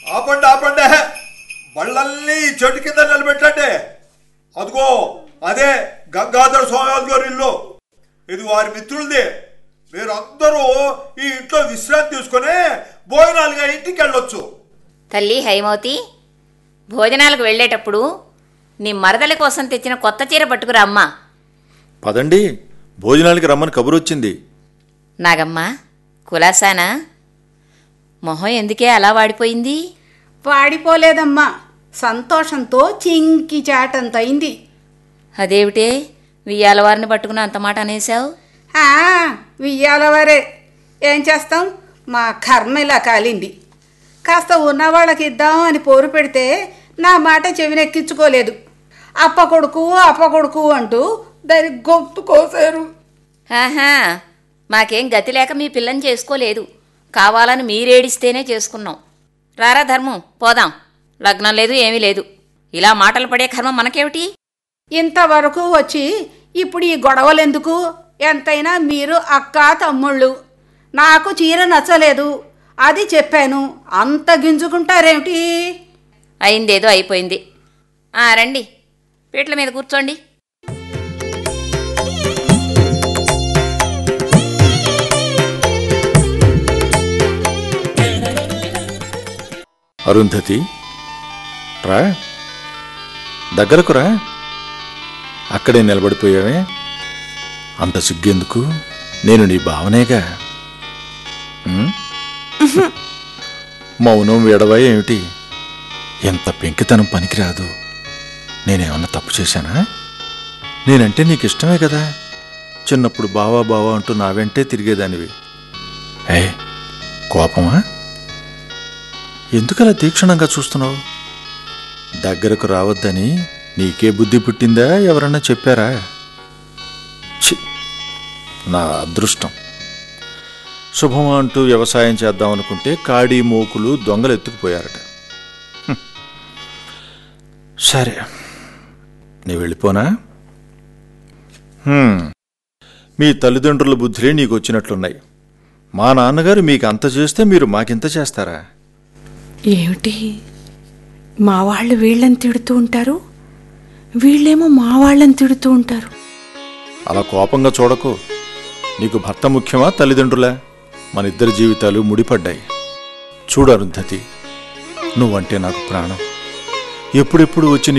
ఆపండి ఆపండి బళ్ళల్ని ఈ చెట్టు కింద నిలబెట్టండి అదిగో అదే గంగాధర స్వామి గారి ఇల్లు ఇది వారి మిత్రులది మీరందరూ ఈ ఇంట్లో విశ్రాంతి తీసుకొని భోజనాలుగా ఇంటికి వెళ్ళొచ్చు తల్లి హైమవతి భోజనాలకు వెళ్ళేటప్పుడు నీ మరదలి కోసం తెచ్చిన కొత్త చీర పట్టుకురా అమ్మా పదండి భోజనాలకి రమ్మని కబురు వచ్చింది నాగమ్మ కులాసానా మొహం ఎందుకే అలా వాడిపోయింది వాడిపోలేదమ్మా సంతోషంతో చింకి చాటంత అయింది అదేమిటే వియ్యాల వారిని పట్టుకుని అంత మాట అనేశావు ఆ, వియ్యాల వరే ఏం చేస్తాం మా కర్మ ఇలా కాలింది కాస్త ఉన్నవాళ్ళకి ఇద్దాం అని పోరు పెడితే నా మాట చెవినెక్కించుకోలేదు అప్ప కొడుకు అప్ప కొడుకు అంటూ దాని గొంతు కోసారు ఆహా మాకేం గతి లేక మీ పిల్లని చేసుకోలేదు కావాలని మీరేడిస్తేనే చేసుకున్నాం రారా ధర్మం పోదాం లగ్నం లేదు ఏమీ లేదు ఇలా మాటలు పడే కర్మ మనకేమిటి ఇంతవరకు వచ్చి ఇప్పుడు ఈ గొడవలెందుకు ఎంతైనా మీరు అక్క తమ్ముళ్ళు నాకు చీర నచ్చలేదు అది చెప్పాను అంత గింజుకుంటారేమిటి అయిందేదో అయిపోయింది ఆ రండి పీటల మీద కూర్చోండి అరుంధతి రా దగ్గరకు రా అక్కడే నిలబడిపోయావే అంత సిగ్గెందుకు నేను నీ భావనేగా ఉం? మౌనం వీడవా ఏమిటి ఎంత పెంకితనం పనికిరాదు నేనేమన్నా తప్పు చేశానా నేనంటే నీకు ఇష్టమే కదా చిన్నప్పుడు బావా బావా అంటూ నా వెంటే తిరిగేదానివి ఏ కోపమా ఎందుకలా తీక్షణంగా చూస్తున్నావు దగ్గరకు రావద్దని నీకే బుద్ధి పుట్టిందా ఎవరన్నా చెప్పారా ఛీ నా అదృష్టం శుభమా అంటూ వ్యవసాయం చేద్దాం అనుకుంటే కాడి మోకులు దొంగలు ఎత్తుకుపోయారట హ్మ్. సరే నీ వెళ్ళిపోనా హ్మ్. మీ తల్లిదండ్రుల బుద్ధులే నీకు వచ్చినట్లున్నాయి మా నాన్నగారు మీకు అంత చేస్తే మీరు మాకింత చేస్తారా ఏమిటి మా వాళ్ళు వీళ్ళని తిడుతూ ఉంటారు వీళ్ళేమో మా వాళ్ళని తిడుతూ ఉంటారు అలా కోపంగా చూడకు నీకు భర్త ముఖ్యమా తల్లిదండ్రులా మన ఇద్దరి జీవితాలు ముడిపడ్డాయి చూడు అరుంధతి నువ్వంటే నాకు ప్రాణం ఎప్పుడెప్పుడు వచ్చి నీ